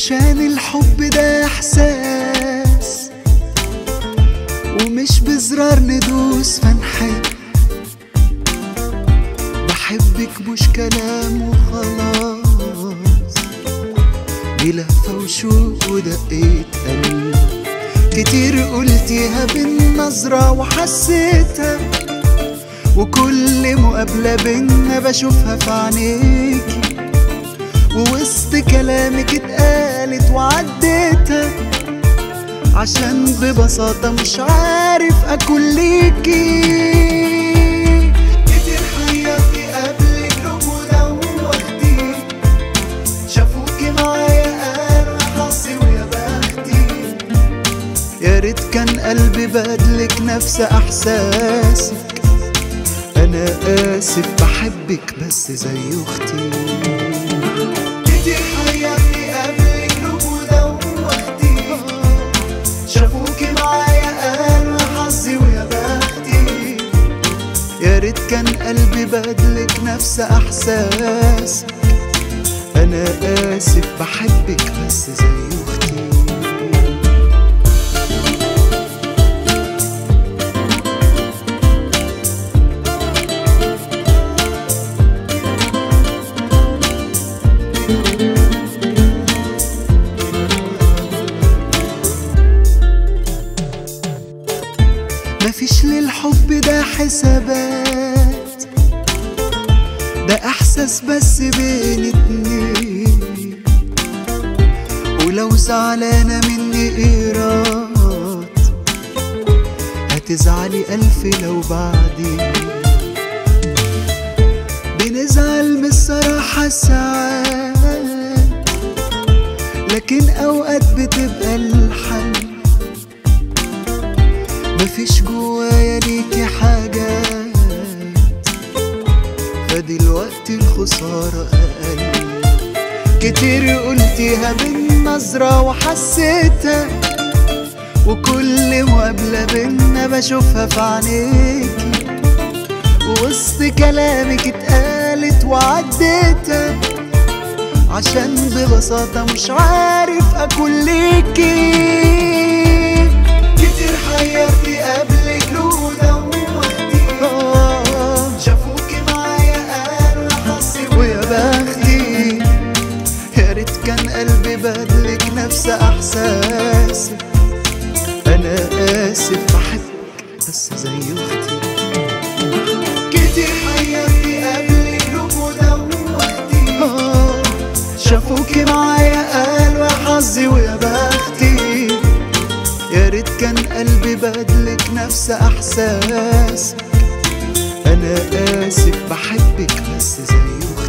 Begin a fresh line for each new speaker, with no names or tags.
عشان الحب ده احساس ومش بزرار ندوس فنحب بحبك مش كلام وخلاص دي لهفة وشوق ودقيت قلب كتير قلتيها بالنظرة وحسيتها وكل مقابلة بينا بشوفها في عينيكي ووسط كلامك اتقالت وعديتها عشان ببساطة مش عارف أكون ليكي كتير حياتي قبلك رمودا ووقتي شافوكي معايا قالوا يا حظي ويا بختي يا ريت كان قلبي بدلك نفس احساسك انا اسف بحبك بس زي اختي كتير حياتي قبلك رمودا ووقتي شافوكي معايا قالوا يا حظي ويا بختي يا ريت كان قلبي بدلك نفس احساسك انا اسف بحبك بس زي اختي مفيش للحب ده حسابات ده احساس بس بين اتنين ولو زعلانة مني ايراد هتزعلي الف لو بعدين بنزعل من الصراحة ساعات لكن اوقات بتبقى الحل مفيش جوايا ليكي حاجات فدلوقتي الخسارة أقل كتير قلتيها بالنظرة وحسيتها وكل مقابلة بينا بشوفها في عينيكي ووسط كلامك اتقالت وعديتها عشان ببساطة مش عارف أكون ليكي كتير حياتي قبلك رودة ووقتي شافوكي معايا قالوا يا حظي ويا بختي يا ريت كان قلبي بدلك نفس احساسك انا اسف بحبك بس زي اختي كتير حياتي قبلك رودة ووقتي شافوكي معايا قالوا يا حظي ويا بختي يا ريت كان قلبي بدلك نفس احساسك انا اسف بحبك بس زي اختي